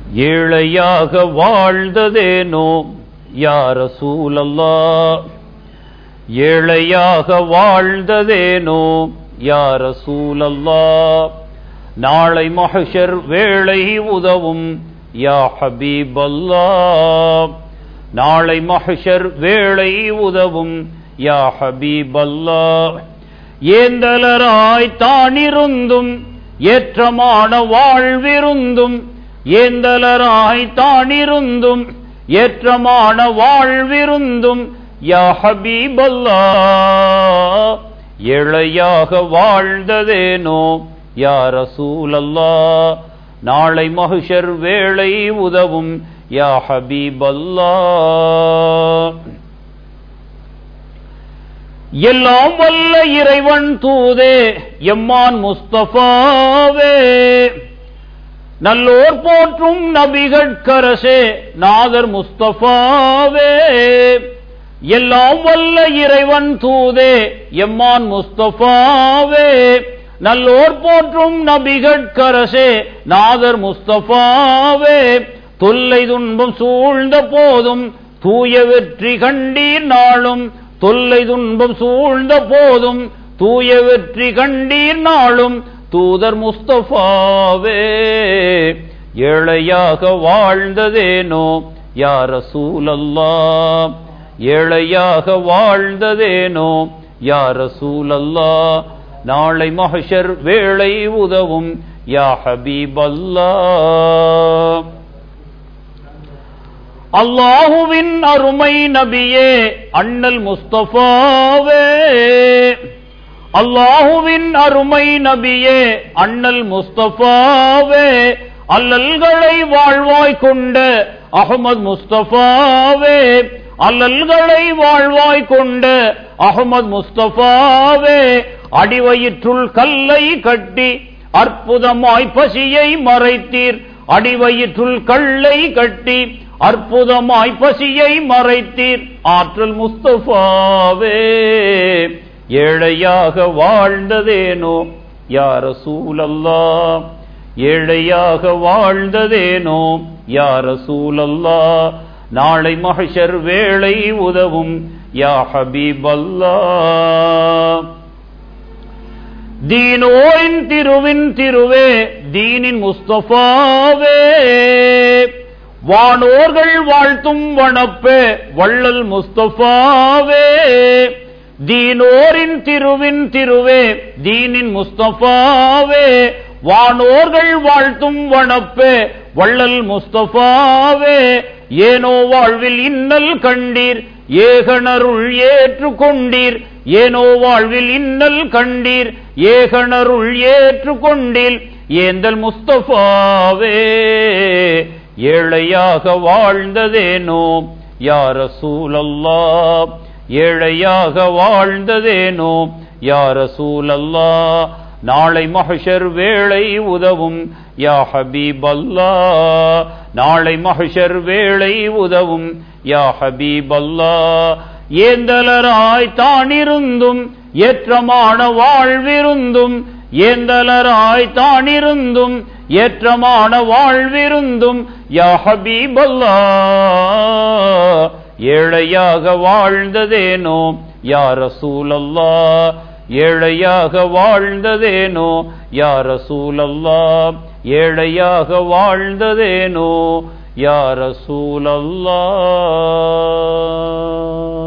ஏழையாக வாழ்ந்ததேனோ யார சூழல்லா ஏழையாக வாழ்ந்ததேனோ யார சூழல்லா நாளை மஹஷர் வேளை உதவும் யா ஹபீபல்லா நாளை மஹஷர் வேளை உதவும் யா ஹபீபல்லா ஏந்தலராய் தானிருந்தும் ஏற்றமான வாழ்விருந்தும் ஏந்தலராய் தானிருந்தும் ஏற்றமான வாழ்விருந்தும் யா ஹபீபல்லா ஏழையாக வாழ்ந்ததேனோ யா ரசூலல்லா நாளை மகுஷர் வேளை உதவும் யா ஹபீபல்லா எல்லாம் வல்ல இறைவன் தூதே எம்மான் முஸ்தபாவே நல்லோர் போற்றும் நபிகட்கரசே நாதர் முஸ்தபாவே எல்லாம் வல்ல இறைவன் தூதே எம்மான் முஸ்தபாவே நல்லோர் போற்றும் நபிகட்கரசே நாதர் முஸ்தபாவே தொல்லை துன்பம் சூழ்ந்த போதும் தூய வெற்றி கண்டீர் நாளும் தொல்லை துன்பம் சூழ்ந்த போதும் தூய வெற்றி கண்டீர் நாளும் தூதர் முஸ்தபாவே ஏழையாக வாழ்ந்ததேனோ யார சூழல்லா ஏழையாக வாழ்ந்ததேனோ யார சூழல்லா நாளை மஹஷர் வேளை உதவும் யா ஹபீபல்லா அல்லாஹுவின் அருமை நபியே அண்ணல் முஸ்தபாவே அல்லாஹுவின் அருமை நபியே அண்ணல் முஸ்தபாவே அல்லல்களை வாழ்வாய் கொண்ட அகமது முஸ்தபாவே அல்லல்களை வாழ்வாய் கொண்ட அகமது முஸ்தபாவே அடிவயிற்றுள் கல்லை கட்டி அற்புதமாய் பசியை மறைத்தீர் அடிவயிற்றுள் கல்லை கட்டி அற்புதமாய் பசியை மறைத்தீர் ஆற்றல் முஸ்தபாவே ஏழையாக வாழ்ந்ததேனோ யார சூழல்லா ஏழையாக வாழ்ந்ததேனோ யார சூழல்லா நாளை மகஷர் வேளை உதவும் யா ஹபீபல்லா தீனோரின் திருவின் திருவே தீனின் முஸ்தபாவே வானோர்கள் வாழ்த்தும் வனப்பே வள்ளல் முஸ்தபாவே தீனோரின் திருவின் திருவே தீனின் முஸ்தபாவே வானோர்கள் வாழ்த்தும் வனப்பே வள்ளல் முஸ்தபாவே ஏனோ வாழ்வில் இன்னல் கண்டீர் ஏகனருள் ஏற்றுக்கொண்டீர் ஏனோ வாழ்வில் இன்னல் கண்டீர் ஏகனருள் ஏற்றுக்கொண்டீர் ஏந்தல் முஸ்தபாவே ஏழையாக வாழ்ந்ததேனோ யார சூழல்லா ஏழையாக வாழ்ந்ததேனோ யார சூழல்லா நாளை மஹஷர் வேளை உதவும் யா ஹபீபல்லா நாளை மஹஷர் வேளை உதவும் யா ஹபீபல்லா ஏந்தலராய் தானிருந்தும் ஏற்றமான வாழ்விருந்தும் ஏந்தலராய் தானிருந்தும் ஏற்றமான வாழ்விருந்தும் யா ஹபீபல்லா ஏழையாக வாழ்ந்ததேனோ யா ரசூலல்லா ஏழையாக வாழ்ந்ததேனோ யா ரசூலல்லா ஏழையாக வாழ்ந்ததேனோ யா ரசூலல்லா